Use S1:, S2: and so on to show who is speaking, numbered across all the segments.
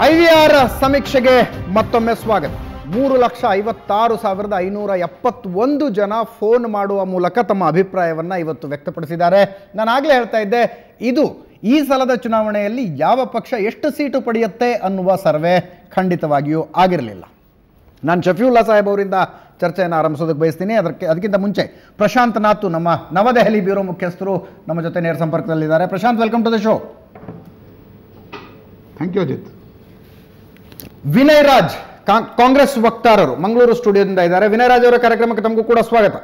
S1: I we are ಸಮೀಕ್ಷೆಗೆ ಮತ್ತೊಮ್ಮೆ ಸ್ವಾಗತ ಮೂರು ಲಕ್ಷ ಐವತ್ತಾರು ಸಾವಿರದ ಐನೂರ ಎಪ್ಪತ್ತೊಂದು ಜನ ಫೋನ್ ಮಾಡುವ ಮೂಲಕ ತಮ್ಮ ಅಭಿಪ್ರಾಯವನ್ನ ಇವತ್ತು ವ್ಯಕ್ತಪಡಿಸಿದ್ದಾರೆ ನಾನು ಆಗಲೇ ಹೇಳ್ತಾ ಇದ್ದೆ ಇದು ಈ ಸಲದ ಚುನಾವಣೆಯಲ್ಲಿ ಯಾವ ಪಕ್ಷ ಎಷ್ಟು ಸೀಟು ಪಡೆಯುತ್ತೆ ಅನ್ನುವ ಸರ್ವೆ ಖಂಡಿತವಾಗಿಯೂ ಆಗಿರಲಿಲ್ಲ ನಾನು ಶಫಿಯುಲ್ಲಾ ಸಾಹೇಬ್ ಅವರಿಂದ ಚರ್ಚೆಯನ್ನು ಆರಂಭಿಸೋದಕ್ಕೆ ಬಯಸ್ತೀನಿ ಅದಕ್ಕೆ ಅದಕ್ಕಿಂತ ಮುಂಚೆ ಪ್ರಶಾಂತ್ ನಾತು ನಮ್ಮ ನವದೆಹಲಿ ಬ್ಯೂರೋ ಮುಖ್ಯಸ್ಥರು ನಮ್ಮ ಜೊತೆ ನೇರ ಸಂಪರ್ಕದಲ್ಲಿದ್ದಾರೆ Prashant welcome to the show
S2: thank you Ajit
S1: Vinay Raj ಕಾಂ- ಕಾಂಗ್ರೆಸ್ ವಕ್ತಾರರು ಮಂಗಳೂರು ಸ್ಟುಡಿಯೋದಿಂದ ಇದ್ದಾರೆ ವಿನಯ್ ರಾಜ್ ಅವರ ಕಾರ್ಯಕ್ರಮಕ್ಕೆ ತಮಗೂ ಕೂಡ ಸ್ವಾಗತ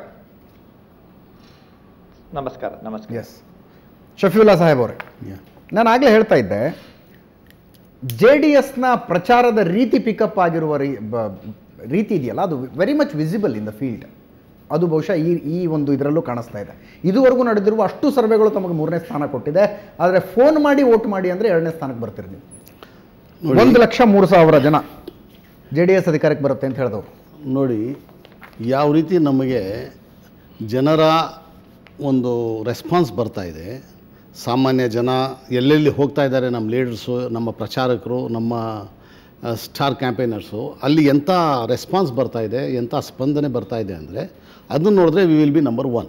S3: ನಮಸ್ಕಾರ ನಮಸ್ಕಾರ
S1: ಎಸ್ ಶಫಿಯುಲ್ಲಾ ಸಾಹೇಬ್ ಅವರೇ ನಾನು ಆಗಲೇ ಹೇಳ್ತಾ ಇದ್ದೆ ಜೆ ಡಿ ಎಸ್ನ ಪ್ರಚಾರದ ರೀತಿ ಪಿಕಪ್ ಆಗಿರುವ ರೀ- ಬ- ರೀತಿ ಇದೆಯಲ್ಲ ಅದು very much visible in the field ಅದು ಬಹುಶಃ ಈ ಈ ಒಂದು ಇದರಲ್ಲೂ ಕಾಣಿಸ್ತಾ ಇದೆ ಇದುವರೆಗೂ ನಡೆದಿರುವ ಅಷ್ಟು ಸರ್ವೆಗಳು ತಮಗೆ ಮೂರನೇ ಸ್ಥಾನ ಕೊಟ್ಟಿದೆ ಆದರೆ ಫೋನ್ ಮಾಡಿ ವೋಟ್ ಮಾಡಿ ಅಂದರೆ ಎರಡನೇ ಸ್ಥಾನಕ್ಕೆ ಬರ್ತೀರಿ ನೀವು
S2: ನೋಡಿ.
S1: ಒಂದು ಲಕ್ಷ ಮೂರು ಸಾವಿರ ಜನ ಜೆ ಡಿ ಎಸ್ ಅಧಿಕಾರಕ್ಕೆ ಬರುತ್ತೆ ಅಂತ ಹೇಳಿದವರು
S2: ನೋಡಿ ಯಾವ ರೀತಿ ನಮಗೆ ಜನರ ಒಂದು ರೆಸ್ಪಾನ್ಸ್ ಬರ್ತಾ ಇದೆ ಸಾಮಾನ್ಯ ಜನ ಎಲ್ಲೆಲ್ಲಿ ಹೋಗ್ತಾ ಇದ್ದಾರೆ ನಮ್ಮ ಲೀಡರ್ಸು ನಮ್ಮ ಪ್ರಚಾರಕರು ನಮ್ಮ ಸ್ಟಾರ್ ಕ್ಯಾಂಪೇನರ್ಸು ಅಲ್ಲಿ ಎಂಥ ರೆಸ್ಪಾನ್ಸ್ ಬರ್ತಾ ಇದೆ ಎಂಥ ಸ್ಪಂದನೆ ಬರ್ತಾ ಇದೆ ಅಂದರೆ ಅದನ್ನು ನೋಡಿದ್ರೆ we will be number one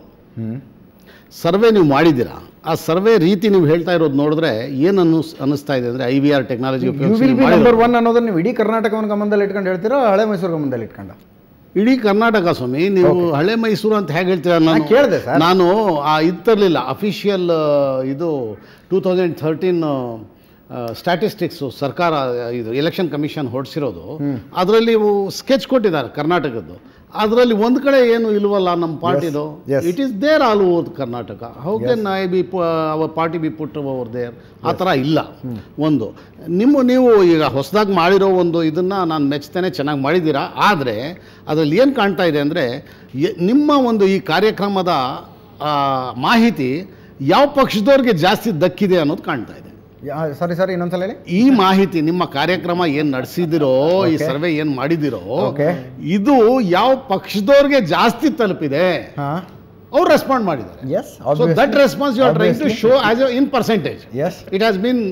S2: survey ನೀವು ಮಾಡಿದ್ದೀರಾ ಆ ಸರ್ವೆ ರೀತಿ ನೀವು ಹೇಳ್ತಾ ಇರೋದು ನೋಡಿದ್ರೆ ಏನು ಅನ್ನಿಸ್ ಅನ್ನಿಸ್ತಾ ಇದೆ ಅಂದರೆ I V are technology
S1: you will be number one ಅನ್ನೋದನ್ನ ನೀವು ಇಡೀ ಕರ್ನಾಟಕವನ್ನು ಗಮನದಲ್ಲಿ ಇಟ್ಕೊಂಡು ಹೇಳ್ತೀರೋ ಹಳೆ ಮೈಸೂರು ಗಮನದಲ್ಲಿ ಇಟ್ಕೊಂಡು
S2: ಇಡೀ ಕರ್ನಾಟಕ ಸ್ವಾಮಿ ನೀವು ಹಳೆ ಮೈಸೂರು ಅಂತ ಹೇಗೆ ಹೇಳ್ತೀರಾ ನಾನು
S1: ಕೇಳ್ದೆ ಸರ್.
S2: ನಾನು ಆ ಇದು ತರಲಿಲ್ಲ ಅಫಿಷಿಯಲ್ ಇದು ಟೂ ತೌಸಂಡ್ ಥರ್ಟೀನ್ ಸ್ಟ್ಯಾಟಿಸ್ಟಿಕ್ಸು ಸರ್ಕಾರ ಇದು ಎಲೆಕ್ಷನ್ ಕಮಿಷನ್ ಹೊರಡಿಸಿರೋದು ಅದರಲ್ಲಿ ಸ್ಕೆಚ್ ಕೊಟ್ಟಿದ್ದಾರೆ ಕರ್ನಾಟಕದ್ದು ಅದರಲ್ಲಿ ಒಂದು ಕಡೆ ಏನು ಇಲ್ವಲ್ಲ ನಮ್ಮ ಪಾರ್ಟಿದು
S1: yes.
S2: It is there all over Karnataka how can I be our party be put over there ಆ ಥರ ಇಲ್ಲ ಒಂದು ನಿಮ್ಮ ನೀವು ಈಗ ಹೊಸದಾಗಿ ಮಾಡಿರೋ ಒಂದು ಇದನ್ನು ನಾನು ಮೆಚ್ತೇನೆ ಚೆನ್ನಾಗಿ ಮಾಡಿದ್ದೀರಾ ಆದರೆ ಅದರಲ್ಲಿ ಏನು ಕಾಣ್ತಾ ಇದೆ ಅಂದರೆ ನಿಮ್ಮ ಒಂದು ಈ ಕಾರ್ಯಕ್ರಮದ ಆ, ಮಾಹಿತಿ ಯಾವ ಪಕ್ಷದವ್ರಿಗೆ ಜಾಸ್ತಿ ದಕ್ಕಿದೆ ಅನ್ನೋದು ಕಾಣ್ತಾ ಇದೆ
S1: ಸಾರಿ ಸಾರಿ ಇನ್ನೊಂದ್ಸಲ ಹೇಳಿ
S2: ಈ ಮಾಹಿತಿ ನಿಮ್ಮ ಕಾರ್ಯಕ್ರಮ ಏನು ನಡೆಸಿದಿರೋ ಈ
S1: Okay.
S2: ಸರ್ವೆ ಏನು ಮಾಡಿದಿರೋ
S1: Okay.
S2: ಇದು ಯಾವ ಪಕ್ಷದವ್ರಿಗೆ ಜಾಸ್ತಿ ತಲುಪಿದೆ
S1: ಹಾ
S2: ಅವ್ರು ರೆಸ್ಪಾಂಡ್ ಮಾಡಿದ್ದಾರೆ
S1: yes
S2: so that response you are trying to show as in percentage
S1: yes
S2: it has been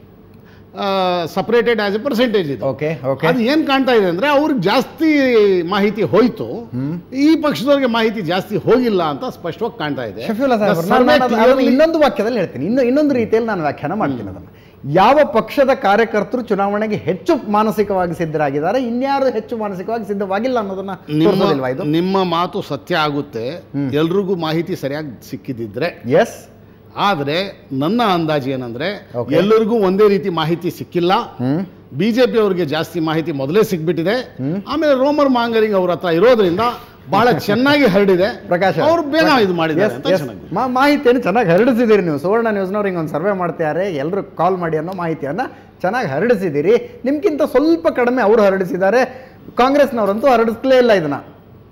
S2: separated as a percentage ಇದು
S1: ಓಕೆ ಓಕೆ
S2: ಅದು ಏನು ಕಾಣ್ತಾ ಇದೆ ಅಂದ್ರೆ ಅವ್ರಿಗೆ ಜಾಸ್ತಿ ಮಾಹಿತಿ ಹೋಯ್ತು ಈ ಪಕ್ಷದವ್ರಿಗೆ ಮಾಹಿತಿ ಜಾಸ್ತಿ ಹೋಗಿಲ್ಲ ಅಂತ ಸ್ಪಷ್ಟವಾಗಿ ಕಾಣ್ತಾ ಇದೆ
S1: ಶಫೀುಲ್ಲಾ
S2: The
S1: ಸಾಹೇಬ್
S2: survey
S1: ನಾನು ಅದನ್ನ
S2: clearly-
S1: ಇನ್ನೊಂದು ವಾಕ್ಯದಲ್ಲಿ ಹೇಳ್ತೀನಿ ಇನ್ನು ಇನ್ನೊಂದು ರೀತಿಯಲ್ಲಿ ನಾನು ವ್ಯಾಖ್ಯಾನ ಮಾಡ್ತೀನಿ ಅದನ್ನು ಯಾವ ಪಕ್ಷದ ಕಾರ್ಯಕರ್ತರು ಚುನಾವಣೆಗೆ ಹೆಚ್ಚು ಮಾನಸಿಕವಾಗಿ ಸಿದ್ಧರಾಗಿದ್ದಾರೆ ಇನ್ಯಾರು ಹೆಚ್ಚು ಮಾನಸಿಕವಾಗಿ ಸಿದ್ಧವಾಗಿಲ್ಲ ಅನ್ನೋದನ್ನ ತೋರಿಸೋದಿಲ್ವಾ ಇದು
S2: ನಿಮ್ಮ ನಿಮ್ಮ ಮಾತು ಸತ್ಯ ಆಗುತ್ತೆ ಎಲ್ರಿಗೂ ಮಾಹಿತಿ ಸರಿಯಾಗಿ ಸಿಕ್ಕಿದಿದ್ರೆ
S1: ಎಸ್
S2: ಆದರೆ ನನ್ನ ಅಂದಾಜು ಏನಂದ್ರೆ
S1: Okay.
S2: ಎಲ್ಲರಿಗೂ ಒಂದೇ ರೀತಿ ಮಾಹಿತಿ ಸಿಕ್ಕಿಲ್ಲ
S1: ಹ್ಮ್
S2: ಬಿಜೆಪಿ ಅವರಿಗೆ ಜಾಸ್ತಿ ಮಾಹಿತಿ ಮೊದಲೇ ಸಿಕ್ಬಿಟ್ಟಿದೆ ಆಮೇಲೆ ರೋಮರ್ ಮಾಂಗರಿಂಗ್ ಅವ್ರ ಹತ್ರ ಇರೋದ್ರಿಂದ ಬಹಳ ಚೆನ್ನಾಗಿ ಹರಡಿದೆ
S1: ಪ್ರಕಾಶ್
S2: ಅವ್ರು ಬೇಗ ಇದು ಮಾಡಿದ್ದಾರೆ
S1: Yes,
S2: ಅಂತ
S1: yes.
S2: ಚೆನ್ನಾಗಿ
S1: ಮಾ- ಮಾಹಿತಿಯನ್ನು ಚೆನ್ನಾಗಿ ಹರಡಿಸಿದ್ದೀರಿ ನೀವು ಸುವರ್ಣ ನ್ಯೂಸ್ನವ್ರು ಹಿಂಗೊಂದು ಸರ್ವೆ ಮಾಡ್ತಾರೆ ಎಲ್ಲರೂ ಕಾಲ್ ಮಾಡಿ ಅನ್ನೋ ಮಾಹಿತಿಯನ್ನು ಚೆನ್ನಾಗಿ ಹರಡಿಸಿದ್ದೀರಿ ನಿಮ್ಗಿಂತ ಸ್ವಲ್ಪ ಕಡಿಮೆ ಅವರು ಹರಡಿಸಿದ್ದಾರೆ ಕಾಂಗ್ರೆಸ್ನವರಂತೂ ಹರಡಿಸ್ಲೇ ಇಲ್ಲ ಇದನ್ನ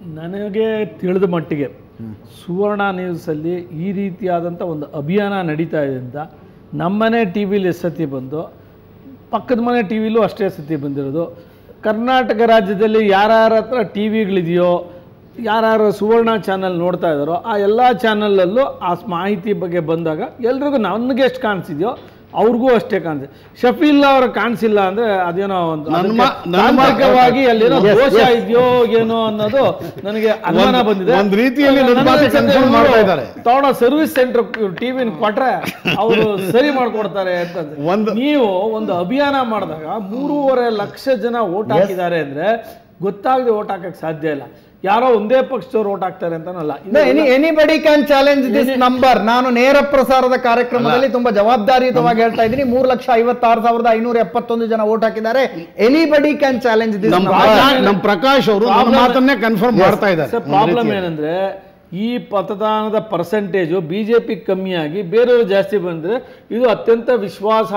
S4: ನನಗೆ ತಿಳಿದ ಮಟ್ಟಿಗೆ ಸುವರ್ಣ ನ್ಯೂಸಲ್ಲಿ ಈ ರೀತಿಯಾದಂಥ ಒಂದು ಅಭಿಯಾನ ನಡೀತಾ ಇದೆ ಅಂತ ನಮ್ಮನೆ ಟಿ ವಿಲಿ ಎಷ್ಟು ಸತಿ ಬಂದು ಪಕ್ಕದ ಮನೆ ಟಿ ವಿಲೂ ಅಷ್ಟೇ ಸತಿ ಬಂದಿರೋದು ಕರ್ನಾಟಕ ರಾಜ್ಯದಲ್ಲಿ ಯಾರ್ಯಾರ ಹತ್ರ ಟಿ ವಿಗಳಿದೆಯೋ ಯಾರ್ಯಾರು ಸುವರ್ಣ ಚಾನಲ್ ನೋಡ್ತಾ ಇದ್ದಾರೋ ಆ ಎಲ್ಲ ಚಾನಲಲ್ಲೂ ಆ ಮಾಹಿತಿ ಬಗ್ಗೆ ಬಂದಾಗ ಎಲ್ರಿಗೂ ನನಗೆ ಎಷ್ಟು ಕಾಣಿಸಿದೆಯೋ ಅವ್ರಿಗೂ ಅಷ್ಟೇ ಕಾಣಿಸಿದೆ ಶಫೀಲ್ಲಾ ಅವ್ರ ಕಾಣಿಸಿಲ್ಲ ಅಂದ್ರೆ ಅದೇನೋ ಒಂದು
S2: ನನ್ನ
S4: ಅದಕ್ಕೆ
S2: ಮಾ- ನನ್ನ ಮಾ-
S4: ತಾಂತ್ರಿಕವಾಗಿ ಅಲ್ಲೇನೋ
S1: Yes,
S4: ದೋಷ
S1: yes.
S4: ಇದೆಯೋ ಏನೋ ಅನ್ನೋದು ನನಗೆ ಅನುಮಾನ
S2: ಒಂದ್-
S4: ಬಂದಿದೆ
S2: ಒಂದ್ ರೀತಿಯಲ್ಲಿ ನನ್ನ
S4: ನನಗೆ
S2: ಮಾತು
S4: ಅನ್ಸುತ್ತೆ
S2: confirm
S4: ಇವ್ರು
S2: ಮಾಡ್ತಾ ಇದ್ದಾರೆ.
S4: ತಗೊಂಡೋ ಸರ್ವಿಸ್ ಸೆಂಟರ್ ಟಿವಿನ ಕೊಟ್ರೆ ಅವರು ಸರಿ ಮಾಡ್ಕೊಡ್ತಾರೆ ಅಂತ
S2: ಒಂದು-
S4: ನೀವು ಒಂದು ಅಭಿಯಾನ ಮಾಡಿದಾಗ ಮೂರುವರೆ ಲಕ್ಷ ಜನ ಓಟ್ ಹಾಕಿದ್ದಾರೆ ಅಂದ್ರೆ ಗೊತ್ತಾಗದೆ ಓಟ್ ಹಾಕಕ್ ಸಾಧ್ಯ ಇಲ್ಲ ಯಾರೋ ಒಂದೇ ಪಕ್ಷದವ್ರು ಓಟ್ ಹಾಕ್ತಾರೆ ಅಂತಾನಲ್ಲ ಇದು
S1: any anybody can challenge this number ನಾನು ನೇರ ಪ್ರಸಾರದ ಕಾರ್ಯಕ್ರಮದಲ್ಲಿ ತುಂಬಾ ಜವಾಬ್ದಾರಿಯುತವಾಗಿ ಹೇಳ್ತಾ ಇದ್ದೀನಿ ಮೂರು ಲಕ್ಷ ಐವತ್ತಾರು ಸಾವಿರದ ಐನೂರ ಎಪ್ಪತ್ತೊಂದು ಜನ ವೋಟ್ ಹಾಕಿದ್ದಾರೆ ಎನಿಬಡಿ ಕ್ಯಾನ್ ಚಾಲೆಂಜ್ ದಿಸ್
S2: ನಮ್ಮ ಪ್ರಕಾಶ್- ನಮ್ಮ ಪ್ರಕಾಶ್ ಅವರು ನಮ್ಮ
S4: Problem-
S2: ಮಾತನ್ನೇ ಕನ್ಫರ್ಮ್ ಮಾಡ್ತಾ ಇದ್ದಾರೆ
S4: ಸರ್ ಪ್ರಾಬ್ಲಮ್ ಏನಂದ್ರೆ ಈ ಮತದಾನದ ಪರ್ಸೆಂಟೇಜು ಬಿ ಜೆ ಪಿ ಕಮ್ಮಿಯಾಗಿ ಬೇರೆಯವರು ಜಾಸ್ತಿ ಬಂದರೆ ಇದು ಅತ್ಯಂತ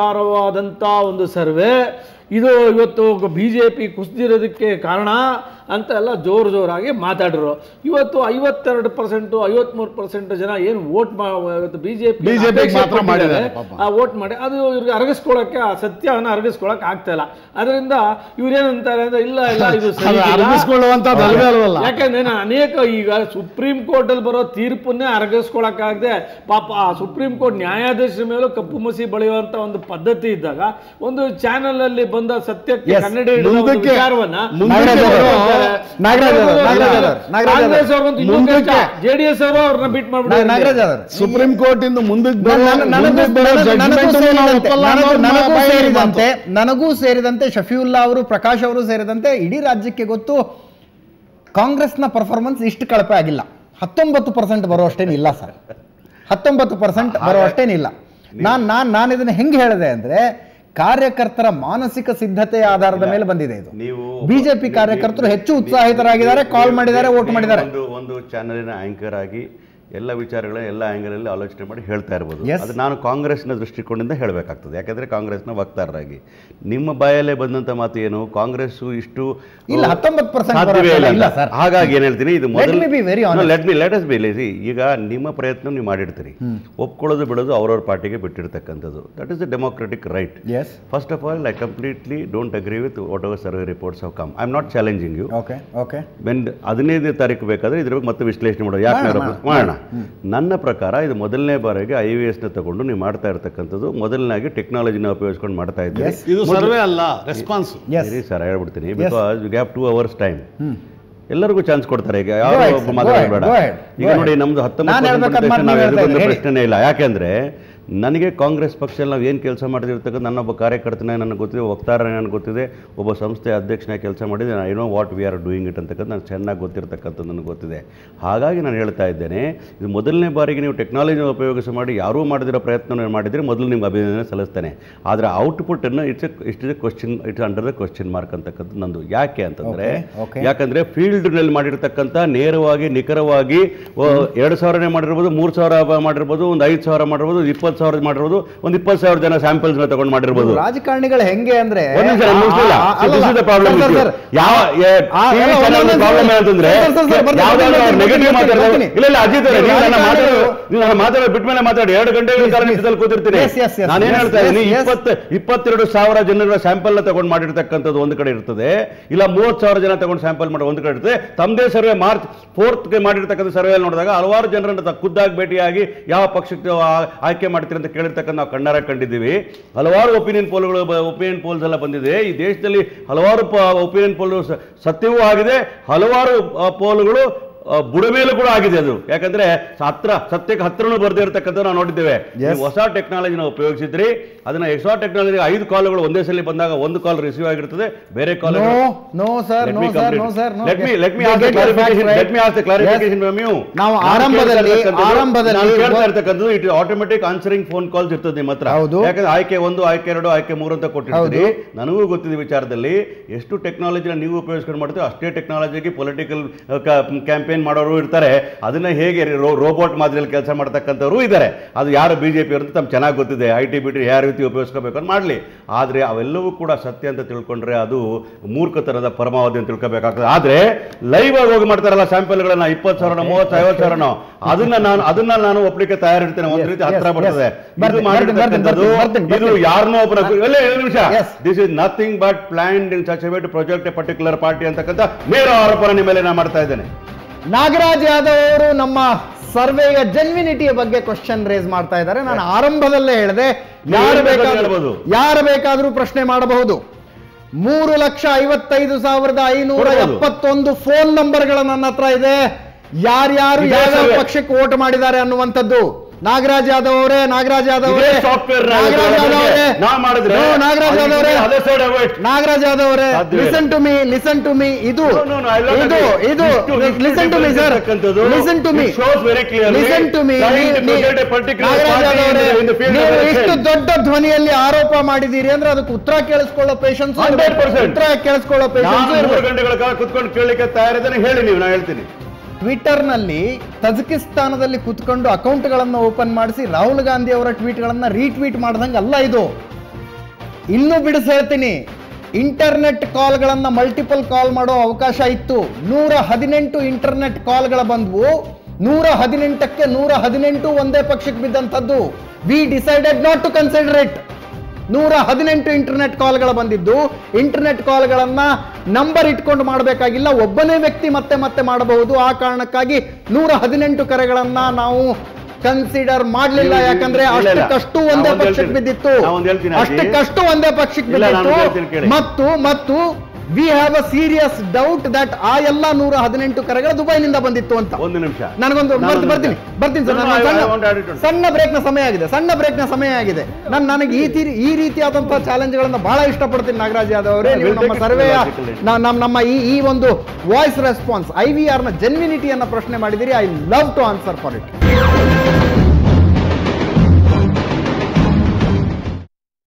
S4: ವಿಶ್ವಾಸಾರ್ಹವಾದಂಥ ಒಂದು ಸರ್ವೆ ಇದು ಇವತ್ತು ಬಿ ಜೆ ಪಿ ಕುಸಿದಿರೋದಕ್ಕೆ ಕಾರಣ ಅಂತ ಎಲ್ಲ ಜೋರು ಜೋರಾಗಿ ಮಾತಾಡಿದ್ರು ಇವತ್ತು ಐವತ್ತೆರಡು ಪರ್ಸೆಂಟು ಐವತ್ಮೂರು ಪರ್ಸೆಂಟ್ ಜನ ಏನು vote B J P
S2: BJP ಗೆ ಮಾತ್ರ ಮಾಡಿದ್ದಾರೆ ಪಾಪ.
S4: ಆ ವೋಟ್ ಮಾಡಿ ಅದು ಇವ್ರಿಗೆ ಅರಗಿಸ್ಕೊಳ್ಳೋಕೆ ಆ ಸತ್ಯವನ್ನು ಅರಗಿಸ್ಕೊಳ್ಳೋಕೆ ಆಗ್ತಾ ಇಲ್ಲ ಅದರಿಂದ ಇವ್ರೇನಂತಾರೆ ಅಂದ್ರೆ ಇಲ್ಲ ಇಲ್ಲ ಇದು ಸರಿ
S2: ಅದು
S4: ಇಲ್ಲ.
S2: ಅರಗಿಸ್ಕೊಳ್ಳುವಂಥದ್ದು ಅಲ್ವೇ ಅಲ್ವಲ್ಲ.
S4: ಯಾಕಂದ್ರೆ ನಾನು ಅನೇಕ ಈಗ ಸುಪ್ರೀಂ ಕೋರ್ಟ್ ಅಲ್ಲಿ ಬರೋ ತೀರ್ಪನ್ನೇ ಅರಗಿಸ್ಕೊಳಕ್ಕಾಗದೆ ಪಾಪ ಆ ಸುಪ್ರೀಂ ಕೋರ್ಟ್ ನ್ಯಾಯಾಧೀಶರ ಮೇಲೂ ಕಪ್ಪು ಮಸಿ ಬಳಿಯುವಂತ ಒಂದು ಪದ್ಧತಿ ಇದ್ದಾಗ ಒಂದು ಚಾನೆಲ್ ಅಲ್ಲಿ ಬಂದ ಸತ್ಯಕ್ಕೆ
S1: Yes.
S4: ಕನ್ನಡಿ ಹಿಡಿದ ಒಂದು
S2: ಮುಂದಕ್ಕೆ-
S4: ವಿಚಾರವನ್ನ
S2: ಮುಂದಕ್ಕೆ
S4: ನಾಗರಾಜ್ ಅವರು
S2: ಬರೋ-
S4: ಹೇಳ್ತಾರೆ.
S1: ನಾಗರಾಜ್ ಅವರು, ನಾಗರಾಜ್ ಅವರು, ನಾಗರಾಜ್ ಅವರು.
S4: ಕಾಂಗ್ರೆಸ್ ಅವ್ರಿಗಂತೂ ಇನ್ನೂ
S2: ಮುಂದಕ್ಕೆ-
S4: ಕಷ್ಟ ಜೆಡಿಎಸ್ ಅವರು ಅವ್ರನ್ನ ಬಿಟ್
S1: ನಾ- ನಾಗರಾಜ್
S4: ಮಾಡ್ಬಿಟ್ಟು
S1: ಅವರು
S2: ಸುಪ್ರೀಂ ಕೋರ್ಟ್ ಇಂದ ಮುಂದಕ್ಕೆ ಬರೋ-
S1: ನನ್ನ- ನನಗೂ
S2: ಮುಂದಕ್ಕೆ ಬರೋ
S1: ನನಗೂ- ನನಗೂ
S2: judgment ಅನ್ನು ನಾವು
S1: ಸೇರಿದಂತೆ
S2: ಒಪ್ಪಲ್ಲ
S1: ನನಗೂ-
S2: ಅನ್ನೋದು
S1: ನನಗೂ
S2: ಬಾಯಲ್ಲಿ
S1: ಸೇರಿದಂತೆ
S2: ಮಾತು.
S1: ನನಗೂ ಸೇರಿದಂತೆ ಶಫಿಯುಲ್ಲಾ ಅವರು ಪ್ರಕಾಶ್ ಅವರು ಸೇರಿದಂತೆ ಇಡೀ ರಾಜ್ಯಕ್ಕೆ ಗೊತ್ತು ಕಾಂಗ್ರೆಸ್ನ ಪರ್ಫಾರ್ಮೆನ್ಸ್ ಇಷ್ಟು ಕಳಪೆ ಆಗಿಲ್ಲ ಹತ್ತೊಂಬತ್ತು ಪರ್ಸೆಂಟ್ ಬರುವಷ್ಟೇನಿಲ್ಲ ಸರ್ ಹತ್ತೊಂಬತ್ತು ಪರ್ಸೆಂಟ್ ಬರುವಷ್ಟೇನಿಲ್ಲ ನಾನು ನಾನು ನಾನು ಇದನ್ನ ಹೆಂಗೆ ಹೇಳಿದೆ ಅಂದ್ರೆ ಕಾರ್ಯಕರ್ತರ ಮಾನಸಿಕ ಸಿದ್ಧತೆಯ ಆಧಾರದ ಮೇಲೆ ಬಂದಿದೆ ಇದು
S3: ನೀವು
S1: ಬಿಜೆಪಿ
S3: ನೀವು-
S1: ಕಾರ್ಯಕರ್ತರು
S3: ನೀವು-
S1: ಹೆಚ್ಚು ಉತ್ಸಾಹಿತರಾಗಿದ್ದಾರೆ
S3: ನೀವು-
S1: ಕಾಲ್
S3: ನೀವು-
S1: ಮಾಡಿದ್ದಾರೆ ವೋಟ್
S3: ನೀವು
S1: ಮಾಡಿದ್ದಾರೆ
S3: ಒಂದು ಒಂದು ಚಾನಲಿನ ಆಂಕರ್ ಆಗಿ ಎಲ್ಲ ವಿಚಾರಗಳನ್ನ ಎಲ್ಲ ಆಂಗಲಲ್ಲಿ ಆಲೋಚನೆ ಮಾಡಿ ಹೇಳ್ತಾ ಇರ್ಬೋದು
S1: Yes.
S3: ಅದು ನಾನು ಕಾಂಗ್ರೆಸ್ನ ದೃಷ್ಟಿಕೋನದಿಂದ ಹೇಳಬೇಕಾಗ್ತದೆ ಯಾಕಂದ್ರೆ ಕಾಂಗ್ರೆಸ್ನ ವಕ್ತಾರರಾಗಿ ನಿಮ್ಮ ಬಾಯಲ್ಲೇ ಬಂದಂತ ಮಾತು ಏನು ಕಾಂಗ್ರೆಸ್ ಇಷ್ಟು
S1: ಇಲ್ಲ, 19%
S3: ಸಾಧ್ಯವೇ
S1: ಬರೋದಿಲ್ಲ,
S3: ಇಲ್ಲ
S1: ಇಲ್ಲ,
S3: ಅಂತ.
S1: sir.
S3: ಹಾಗಾಗಿ ಏನ್ ಹೇಳ್ತೀನಿ ಇದು
S1: Let me be very honest.
S3: Let me let us be lacy ಈಗ ನಿಮ್ಮ ಪ್ರಯತ್ನ ನೀವು ಮಾಡಿರ್ತೀರಿ ಒಪ್ಕೊಳ್ಳೋದು ಬಿಡೋದು ಅವ್ರವ್ರ ಪಾರ್ಟಿಗೆ ಬಿಟ್ಟಿರ್ತಕ್ಕಂಥದ್ದು that is the democratic right
S1: yes
S3: first of all I completely don't agree with whatever survey reports have come I am not challenging you
S1: okay okay
S3: when ಹದಿನೈದನೇ ತಾರೀಕು ಬೇಕಾದ್ರೆ ಇದ್ರ ಬಗ್ಗೆ ಮತ್ತೆ ವಿಶ್ಲೇಷಣೆ ಮಾಡೋದು ಯಾಕೆ
S1: ಮಾಡೋಣ,
S3: ಮಾಡೋದು? ಮಾಡೋಣ ನನ್ನ ಪ್ರಕಾರ ಇದು ಮೊದಲನೇ ಬಾರಿಗೆ ಐ ವಿ ಎಸ್ನ ತಗೊಂಡು ನೀವು ಮಾಡ್ತಾ ಇರ್ತಕ್ಕಂಥದ್ದು ಮೊದಲನಾಗಿ ಟೆಕ್ನಾಲಜಿನ ಉಪಯೋಗಿಸ್ಕೊಂಡು ಮಾಡ್ತಾ ಇದ್ದೀರಿ
S1: Yes.
S2: ಇದು ಸರ್ವೆ ಅಲ್ಲ ರೆಸ್ಪಾನ್ಸ್
S1: ಎಸ್
S3: ಸರಿ ಸರ್ ಹೇಳ್ಬಿಡ್ತೀನಿ because you have two hours time ಎಲ್ಲರಿಗೂ ಚಾನ್ಸ್ ಕೊಡ್ತಾರೆ ಈಗ
S1: Go
S3: ಯಾರು
S1: ahead,
S3: ಒಬ್ಬ
S1: sir.
S3: ಮಾತಾಡೋದು
S1: Go
S3: ಬೇಡ
S1: ahead, go ahead,
S3: ಈಗ
S1: go
S3: ನೋಡಿ
S1: ahead.
S3: ನಮ್ದು
S1: ನಾನು
S3: ಹತ್ತೊಂಬತ್ತು
S1: ಹೇಳ್ಬೇಕಾದ್ ಮಾತು
S3: ನಾವು
S1: ನೀವು ಹೇಳ್ತಾ
S3: ಎದುರುಗೊಂಡ
S1: ಇದ್ದೀರಿ.
S3: ಪ್ರಶ್ನೆನೇ ಇಲ್ಲ ಯಾಕೆಂದ್ರೆ ನನಗೆ ಕಾಂಗ್ರೆಸ್ ಪಕ್ಷದಲ್ಲಿ ನಾವು ಏನು ಕೆಲಸ ಮಾಡ್ತಿರ್ತಕ್ಕಂಥ ನನ್ನೊಬ್ಬ ಕಾರ್ಯಕರ್ತನ ನನಗೆ ಗೊತ್ತಿದೆ ವಕ್ತಾರ ನನಗೆ ಗೊತ್ತಿದೆ ಒಬ್ಬ ಸಂಸ್ಥೆ ಅಧ್ಯಕ್ಷನಾಗಿ ಕೆಲಸ ಮಾಡಿದೆ I know what we are doing it ಅಂತಕ್ಕಂಥ ನನಗೆ ಚೆನ್ನಾಗಿ ಗೊತ್ತಿರ್ತಕ್ಕಂಥದ್ದು ನನಗೆ ಗೊತ್ತಿದೆ ಹಾಗಾಗಿ ನಾನು ಹೇಳ್ತಾ ಇದ್ದೇನೆ ಇದು ಮೊದಲನೇ ಬಾರಿಗೆ ನೀವು ಟೆಕ್ನಾಲಜಿನ ಉಪಯೋಗಿಸಿ ಮಾಡಿ ಯಾರೂ ಮಾಡದಿರೋ ಪ್ರಯತ್ನ ಮಾಡಿದರೆ ಮೊದಲು ನಿಮ್ಗೆ ಅಭಿನಂದನೆ ಸಲ್ಲಿಸ್ತೇನೆ ಆದರೆ ಔಟ್ಪುಟ್ಟನ್ನು it's it's is a question it's under the question mark ಅಂತಕ್ಕಂಥ ನಂದು ಯಾಕೆ ಅಂತಂದರೆ
S1: Okay, okay.
S3: ಯಾಕಂದ್ರೆ ಫೀಲ್ಡ್ನಲ್ಲಿ ಮಾಡಿರ್ತಕ್ಕಂಥ ನೇರವಾಗಿ ನಿಖರವಾಗಿ ಓ, ಎರಡು ಸಾವಿರನೇ ಮಾಡಿರ್ಬೋದು ಮೂರು ಸಾವಿರ ಮಾಡಿರ್ಬೋದು ಒಂದು ಐದು ಸಾವಿರ ಮಾಡಿರ್ಬೋದು ಒಂದು ಇಪ್ಪತ್ತು ಸಾವಿರ ಮಾಡಿರ್ಬೋದು ಒಂದು ಇಪ್ಪತ್ತು ಸಾವಿರ ಜನ ಸ್ಯಾಂಪಲ್ಸ್ನ ತಗೊಂಡು ಮಾಡಿರ್ಬೋದು
S1: ರಾಜಕಾರಣಿಗಳು ಹೆಂಗೆ ಅಂದ್ರೆ
S3: ಒಂದ್ ನಿಮಿಷ, ನಾನು ಮುಗಿಸ್ಲಿಲ್ಲ.
S1: ಆ, ಆ,
S3: So this is the problem
S1: sir,
S3: with you.
S1: Sir,
S3: ಯಾವ ಏ-
S1: ಆ,
S3: TV
S1: ಎಲ್ಲ
S3: channel
S1: ಒಂದೊಂದು
S3: problem
S1: ಸರ್,
S3: ಏನಂತಂದ್ರೆ
S1: ಸರ್, ಸರ್, ಸರ್, ಬರ್ತೀನಿ,
S3: ಯಾವ್ದಾದ್ರು
S1: ಬರ್ತೀನಿ,
S3: negative
S1: ಬರ್ತೀನಿ,
S3: ಮಾತಾಡೋದು
S1: ಬರ್ತೀನಿ.
S3: ಇಲ್ಲ ಇಲ್ಲ ಅಜಿತ್ ಅವರೇ, ನೀವು ನನ್ನ ಮಾತಾಡೋದು
S1: ರಾಜಕಾರಣಿಗಳು-
S3: ನೀವು ನನ್ನ ಮಾತಾಡೋದು ಬಿಟ್ಟ ಮೇಲೆ ಮಾತಾಡಿ ಎರಡು ಗಂಟೆಗಳ ಕಾಲ
S1: Please,
S3: ನಿಮಿಷದಲ್ಲಿ ಕೂತಿರ್ತೀನಿ
S1: Yes, yes, yes,
S3: ನಾನೇನ್
S1: yes,
S3: ಹೇಳ್ತಾ ಇದ್ದೀನಿ
S1: yes, yes.
S3: ಇಪ್ಪತ್ತು ಇಪ್ಪತ್ತೆರಡು ಸಾವಿರ ಜನರ ಸ್ಯಾಂಪಲ್ ನ ತಗೊಂಡು ಮಾಡಿರ್ತಕ್ಕಂಥದ್ದು ಒಂದು ಕಡೆ ಇರ್ತದೆ ಇಲ್ಲ ಮೂವತ್ತು ಸಾವಿರ ಜನ ತಗೊಂಡು ಸ್ಯಾಂಪಲ್ ಮಾಡೋ ಒಂದು ಕಡೆ ಇರ್ತದೆ ತಮ್ಮದೇ ಸರ್ವೆ ಮಾರ್ಚ್ ಫೋರ್ತ್ಗೆ ಮಾಡಿರ್ತಕ್ಕಂಥ ಸರ್ವೆ ನೋಡಿದಾಗ ಹಲವಾರು ಜನರನ್ನು ತ- ಖುದ್ದಾಗಿ ಭೇಟಿಯಾಗಿ ಯಾವ ಪಕ್ಷಕ್ಕೆ ಆ- ಆಯ್ಕೆ ಮಾಡ್ತೀರಿ ಅಂತ ಕೇಳಿರ್ತಕ್ಕಂಥ ನಾವು ಕಣ್ಣಾರ ಕಂಡಿದ್ದೀವಿ ಹಲವಾರು ಒಪಿನಿಯನ್ ಪೋಲ್ಗಳು ಒಪಿನಿಯನ್ ಪೋಲ್ಸ್ ಎಲ್ಲ ಬಂದಿದೆ ಈ ದೇಶದಲ್ಲಿ ಹಲವಾರು ಒಪಿನಿಯನ್ ಪೋಲ್ ಸತ್ಯವೂ ಆಗಿದೆ ಹಲವಾರು ಆ, ಪೋಲ್ಗಳು ಆ, ಬುಡಮೇಲು ಕೂಡ ಆಗಿದೆ ಅದು ಯಾಕಂದ್ರೆ ಹತ್ರ ಸತ್ಯಕ್ಕೆ ಹತ್ರನೂ ಬರ್ದೇ ಇರತಕ್ಕಂಥ ನಾವು ನೋಡಿದ್ದೇವೆ ನೀವು ಹೊಸ ಟೆಕ್ನಾಲಜಿನ ಉಪಯೋಗಿಸಿದ್ರಿ ಅದನ್ನ ಹೊಸ ಟೆಕ್ನಾಲಜಿ ಐದು ಕಾಲ್ಗಳು ಒಂದೇ ಸಲ ಬಂದಾಗ ಒಂದು ಕಾಲ್ ರಿಸೀವ್ ಆಗಿರ್ತದೆ ಬೇರೆ call
S1: No, no, sir, no, sir, no, sir, no.
S3: Let me let me
S1: You
S3: ask the
S1: get your facts
S3: clarification
S1: right.
S3: Let me ask the clarification
S1: Yes.
S3: From you
S1: ನಾವು ಆರಂಭದಲ್ಲಿ- ಆರಂಭದಲ್ಲಿ
S3: ನಾನು ಕೇಳ್ತಾ
S1: ಒ-
S3: ಇರ್ತಕ್ಕಂಥದ್ದು it automatic answering phone calls ಇರ್ತದೆ ನಿಮ್ಮ ಹತ್ರ
S1: ಹೌದು.
S3: ಯಾಕಂದ್ರೆ ಆಯ್ಕೆ ಒಂದು ಆಯ್ಕೆ ಎರಡು ಆಯ್ಕೆ ಮೂರು ಅಂತ ಕೊಟ್ಟಿರ್ತೀರಿ ನನಗೂ ಗೊತ್ತಿದೆ ವಿಚಾರದಲ್ಲಿ ಎಷ್ಟು ಟೆಕ್ನಾಲಜಿನ ನೀವು ಉಪಯೋಗಿಸ್ಕೊಂಡು ಮಾಡ್ತೀವಿ ಅಷ್ಟೇ ಟೆಕ್ನಾಲಜಿಗೆ ಪೊಲಿಟಿಕಲ್ ಕ್ಯಾಂಪೇನ್ ಮಾಡೋರು ಇರ್ತಾರೆ ಅದನ್ನ ಹೇಗೆ ರೋಬೋಟ್ ಮಾದರಿಯಲ್ಲಿ ಕೆಲಸ ಮಾಡ್ತಕ್ಕಂಥವ್ರು ಇದ್ದಾರೆ ಅದು ಯಾರು ಬಿಜೆಪಿ ಅಂತ ತಮ್ಗೆ ಚೆನ್ನಾಗಿ ಗೊತ್ತಿದೆ ಐ ಟಿ ಬಿ ಟಿ ಯಾವ ರೀತಿ ಉಪಯೋಗಿಸ್ಕೋಬೇಕು ಅಂತ ಮಾಡಲಿ ಆದರೆ ಅವೆಲ್ಲವೂ ಕೂಡ ಸತ್ಯ ಅಂತ ತಿಳ್ಕೊಂಡ್ರೆ ಅದು ಮೂರ್ಖತನದ ಪರಮಾವಧಿ ಅಂತ ತಿಳ್ಕೊಬೇಕಾಗ್ತದೆ ಆದರೆ ಲೈವ್ ಆಗಿ ಹೋಗಿ ಮಾಡ್ತಾರಲ್ಲ ಸ್ಯಾಂಪಲ್ಗಳನ್ನ ಇಪ್ಪತ್ತು ಸಾವಿರನೋ ಮೂವತ್ತು ಐವತ್ತು ಸಾವಿರನೋ ಅದನ್ನ ನಾನು ಅದನ್ನ ನಾನು ಒಪ್ಲಿಕ್ಕೆ ತಯಾರಿರ್ತೇನೆ ಒಂದು
S1: Yes,
S3: ರೀತಿ
S1: yes,
S3: ಹತ್ರ
S1: yes.
S3: ಬರ್ತದೆ
S1: ಬರ್ತೀನಿ,
S3: ಇದು ಮಾಡಿರ್ತಕ್ಕಂಥದ್ದು
S1: ಬರ್ತೀನಿ, ಬರ್ತೀನಿ,
S3: ಇದು
S1: ಬರ್ತೀನಿ.
S3: ಯಾರನ್ನೋ ಒಬ್ಬರ ಎಲ್ಲ ಎರಡು ನಿಮಿಷ
S1: Yes.
S3: This is nothing but planned in such way to project a particular party ಅಂತಕ್ಕಂಥ ನೇರ ಆರೋಪನ ನಿಮ್ಮ ಮೇಲೆ ನಾನು ಮಾಡ್ತಾ ಇದ್ದೇನೆ
S1: ನಾಗರಾಜ್ ಯಾದವ್ ಅವರು ನಮ್ಮ ಸರ್ವೆಯ ಜೆನ್ವಿನಿಟಿಯ ಬಗ್ಗೆ ಕ್ವಶನ್ ರೇಸ್ ಮಾಡ್ತಾ ಇದ್ದಾರೆ ನಾನು ಆರಂಭದಲ್ಲೇ ಹೇಳಿದೆ ಯಾರು
S3: ಏನು ಬೇಕಾದ್ರೂ
S1: ಬೇಕಾದ್ರೂ
S3: ಹೇಳ್ಬೋದು.
S1: ಯಾರು ಬೇಕಾದ್ರೂ ಪ್ರಶ್ನೆ ಮಾಡಬಹುದು ಮೂರು ಲಕ್ಷ ಐವತ್ತೈದು ಸಾವಿರದ ಐನೂರ
S3: ಕೊಡ್ಬೋದು.
S1: ಎಪ್ಪತ್ತೊಂದು ಫೋನ್ ನಂಬರ್ಗಳು ನನ್ನ ಹತ್ರ ಇದೆ ಯಾರ್ಯಾರು
S3: ಇದೇ
S1: ಯಾವ್ಯಾವ
S3: ಸರ್ವೆ.
S1: ಪಕ್ಷಕ್ಕೆ ವೋಟ್ ಮಾಡಿದ್ದಾರೆ ಅನ್ನುವಂಥದ್ದು ನಾಗರಾಜ್ ಯಾದವ್ ಅವರೇ ನಾಗರಾಜ್ ಯಾದವ್
S3: ಇದೇ
S1: ಅವರೇ
S3: ಸಾಫ್ಟ್ವೇರ್
S1: ನಾಗರಾಜ್ ಯಾದವ್ ಅವರೇ
S3: ನಾ ಮಾಡಿದ್ರೆ
S1: No, ನಾಗರಾಜ್ ಯಾದವ್ ಅವರೇ
S3: ಅದೇ ಸೈಡ್ ಅವೈಟ್
S1: ನಾಗರಾಜ್ ಯಾದವ್ ಅವರೇ
S3: ಸಾಧ್ಯವಿಲ್ಲ.
S1: Listen to me listen to me ಇದು
S3: No, no, no, I love
S1: ಇದು
S3: it.
S1: ಇದು
S3: ಇಷ್ಟು- ಇಷ್ಟು
S1: ಲಿಸನ್ ಟು ಮೀ ಸರ್
S3: ಇರ್ತಕ್ಕಂಥದ್ದು
S1: listen to me
S3: it shows very clearly
S1: listen to me
S3: trying to project a particular
S1: Nagaraj
S3: party
S1: ಅವರೇ
S3: in the- in the field of
S1: ನೀವು
S3: election.
S1: ಇಷ್ಟು ದೊಡ್ಡ ಧ್ವನಿಯಲ್ಲಿ ಆರೋಪ ಮಾಡಿದ್ದೀರಿ ಅಂದ್ರೆ ಅದಕ್ಕೆ ಉತ್ತರ ಕೇಳಿಸ್ಕೊಳ್ಳೋ ಪೇಷನ್ಸ್
S3: 100%.
S1: ಉತ್ತರ ಕೇಳಿಸ್ಕೊಳ್ಳೋ
S3: ನಾನು
S1: ಪೇಷನ್ಸ್
S3: ಮೂರು ಗಂಟೆಗಳ ಕಾಲ ಕುತ್ಕೊಂಡು ಕೇಳಲಿಕ್ಕೆ ತಯಾರಿದ್ದೇನೆ ಹೇಳಿ ನೀವು ನಾ ಹೇಳ್ತೀನಿ
S1: ಟ್ವಿಟರ್ನಲ್ಲಿ ತಜಕಿಸ್ತಾನದಲ್ಲಿ ಕುತ್ಕೊಂಡು ಅಕೌಂಟ್ಗಳನ್ನು ಓಪನ್ ಮಾಡಿಸಿ ರಾಹುಲ್ ಗಾಂಧಿ ಅವರ ಟ್ವೀಟ್ಗಳನ್ನು ರೀಟ್ವೀಟ್ ಮಾಡ್ದಂಗೆ ಅಲ್ಲ ಇದು ಇನ್ನೂ ಬಿಡಿಸಿ ಹೇಳ್ತೀನಿ ಇಂಟರ್ನೆಟ್ ಕಾಲ್ಗಳನ್ನ ಮಲ್ಟಿಪಲ್ ಕಾಲ್ ಮಾಡೋ ಅವಕಾಶ ಇತ್ತು ನೂರ ಹದಿನೆಂಟು ಇಂಟರ್ನೆಟ್ ಕಾಲ್ಗಳ ಬಂದ್ವು ನೂರ ಹದಿನೆಂಟಕ್ಕೆ ನೂರ ಹದಿನೆಂಟು ಒಂದೇ ಪಕ್ಷಕ್ಕೆ ಬಿದ್ದಂಥದ್ದು we decided not to consider it ನೂರ ಹದಿನೆಂಟು ಇಂಟರ್ನೆಟ್ ಕಾಲ್ಗಳ ಬಂದಿದ್ದು ಇಂಟರ್ನೆಟ್ ಕಾಲ್ಗಳನ್ನ ನಂಬರ್ ಇಟ್ಕೊಂಡು ಮಾಡಬೇಕಾಗಿಲ್ಲ ಒಬ್ಬನೇ ವ್ಯಕ್ತಿ ಮತ್ತೆ ಮತ್ತೆ ಮಾಡಬಹುದು ಆ ಕಾರಣಕ್ಕಾಗಿ ನೂರ ಹದಿನೆಂಟು ಕರೆಗಳನ್ನ ನಾವು ಕನ್ಸಿಡರ್ ಮಾಡಲಿಲ್ಲ
S3: ಇಲ್ಲ, ಇಲ್ಲ,
S1: ಯಾಕಂದ್ರೆ
S3: ಇಲ್ಲ, ಇಲ್ಲ.
S1: ಅಷ್ಟಕ್ಕಷ್ಟು
S3: ನಾ
S1: ಒಂದೇ
S3: ಒಂದ್
S1: ಪಕ್ಷಕ್ಕೆ
S3: ಹೇಳ್ತೀನಿ.
S1: ಬಿದ್ದಿತ್ತು
S3: ನಾ ಒಂದ್ ಹೇಳ್ತೀನಿ ಅಜ್ಜಿ.
S1: ಅಷ್ಟಕ್ಕಷ್ಟು ಒಂದೇ ಪಕ್ಷಕ್ಕೆ
S3: ಇಲ್ಲ, ನಾನು
S1: ಬಿದ್ದಿತ್ತು
S3: ಹೇಳ್ತೀನಿ ಕೇಳಿ.
S1: ಮತ್ತು ಮತ್ತು we have a serious doubt that ಆ ಎಲ್ಲ ನೂರ ಹದಿನೆಂಟು ಕರೆಗಳು ದುಬೈನಿಂದ ಬಂದಿತ್ತು ಅಂತ
S3: ಒಂದು ನಿಮಿಷ
S1: ನನಗೊಂದು
S3: ನಾನು
S1: ಬರ್ತೀನಿ
S3: ಒಂದು
S1: ಬರ್ತೀನಿ
S3: ನಿಮಿಷ.
S1: ಬರ್ತೀನಿ ಸರ್
S3: No,
S1: ನನ್ನ
S3: no, I- I want
S1: ಸಣ್ಣ
S3: attitude.
S1: ಸಣ್ಣ ಬ್ರೇಕ್ನ ಸಮಯ ಆಗಿದೆ ಸಣ್ಣ ಬ್ರೇಕ್ನ ಸಮಯ ಆಗಿದೆ ನಾನು ನನಗೆ ಈ ತೀರಿ ಈ ರೀತಿಯಾದಂತಹ ಚಾಲೆಂಜ್ಗಳನ್ನ ಬಹಳ ಇಷ್ಟಪಡ್ತೀನಿ ನಾಗರಾಜ್ ಯಾದವ್ ಅವರೇ
S3: Yeah,
S1: ನೀವು
S3: we'll
S1: ನಮ್ಮ
S3: take it
S1: ಸರ್ವೆಯ
S3: logically.
S1: ನಮ್ಮ ನಮ್ಮ ಈ ಈ ಒಂದು voice response I V R ನ ಜೆನ್ವಿನಿಟಿಯನ್ನ ಪ್ರಶ್ನೆ ಮಾಡಿದಿರಿ I love to answer for it